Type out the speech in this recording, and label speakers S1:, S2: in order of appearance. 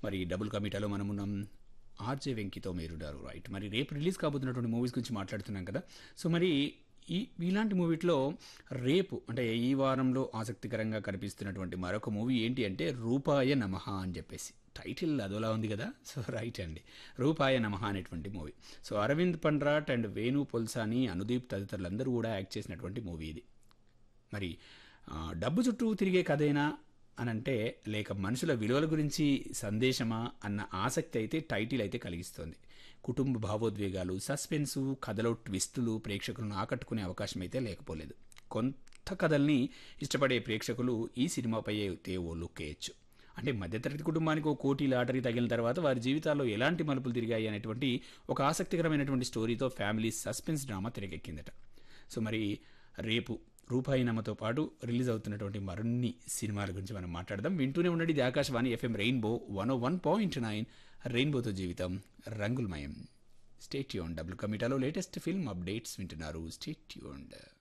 S1: మరి డబుల్ కమిటాలో మనం ఉన్నాం ఆర్జే వెంకితో మీరున్నారు రైట్ మరి రేపు రిలీజ్ కాబోతున్నటువంటి మూవీస్ గురించి మాట్లాడుతున్నాం కదా సో మరి ఈ ఇలాంటి మూవీట్లో రేపు అంటే ఈ వారంలో ఆసక్తికరంగా కనిపిస్తున్నటువంటి మరొక మూవీ ఏంటి అంటే రూపాయ నమః అని చెప్పేసి టైటిల్ అదోలా ఉంది కదా సో రైట్ అండి రూపాయ నమః అనేటువంటి movie so Arvind Pandrat and Venu Polsani Anudeep తదితరులందరూ కూడా యాక్ట్ చేసినటువంటి మూవీ ఇది మరి ఆ, డబ్బు చుట్టూ తిరిగే కథేనా అని అంటే లేక మనుషుల విలువల గురించి సందేశమా అన్న ఆసక్తి అయితే టైటిల్ అయితే కలిగిస్తోంది కుటుంబ భావోద్వేగాలు సస్పెన్సు కథలో ట్విస్టులు ప్రేక్షకులను ఆకట్టుకునే అవకాశం అయితే లేకపోలేదు కొంత కథల్ని ఇష్టపడే ప్రేక్షకులు ఈ సినిమాపై అయితే ఓ లుక్ వేయచ్చు అంటే మధ్యతరగతి కుటుంబానికి ఒక కోటి లాటరీ తగిలిన తర్వాత వారి జీవితాల్లో ఎలాంటి మలుపులు తిరిగాయి అనేటువంటి ఒక ఆసక్తికరమైనటువంటి స్టోరీతో ఫ్యామిలీ సస్పెన్స్ డ్రామా తెరకెక్కిందట సో మరి రేపు రూపాయి నమ్మతో పాటు రిలీజ్ అవుతున్నటువంటి మరిన్ని సినిమాల గురించి మనం మాట్లాడదాం వింటూనే ఉండండి ఇది Akashvani FM Rainbow one o one point nine రెయిన్బోతో జీవితం రంగులమయం స్టేట్ యూన్ డబుల్ కమిటాలో లేటెస్ట్ ఫిల్మ్ అప్డేట్స్ వింటున్నారు స్టేట్ యూన్డ్